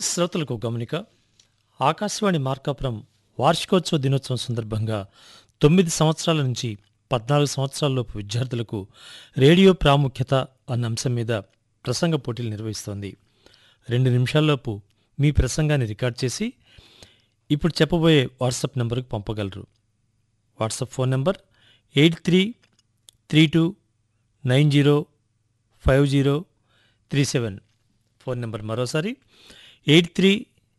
శ్రోతలకు గమనిక ఆకాశవాణి మార్కాపురం వార్షికోత్సవ దినోత్సవం సందర్భంగా తొమ్మిది సంవత్సరాల నుంచి పద్నాలుగు సంవత్సరాలలోపు విద్యార్థులకు రేడియో ప్రాముఖ్యత అన్న అంశం మీద ప్రసంగ పోటీలు నిర్వహిస్తోంది రెండు నిమిషాల్లోపు మీ ప్రసంగాన్ని రికార్డ్ చేసి ఇప్పుడు చెప్పబోయే వాట్సాప్ నెంబర్కు పంపగలరు WhatsApp phone number eight three three two nine zero five zero three seven phone number మరోసారి ఎయిట్ త్రీ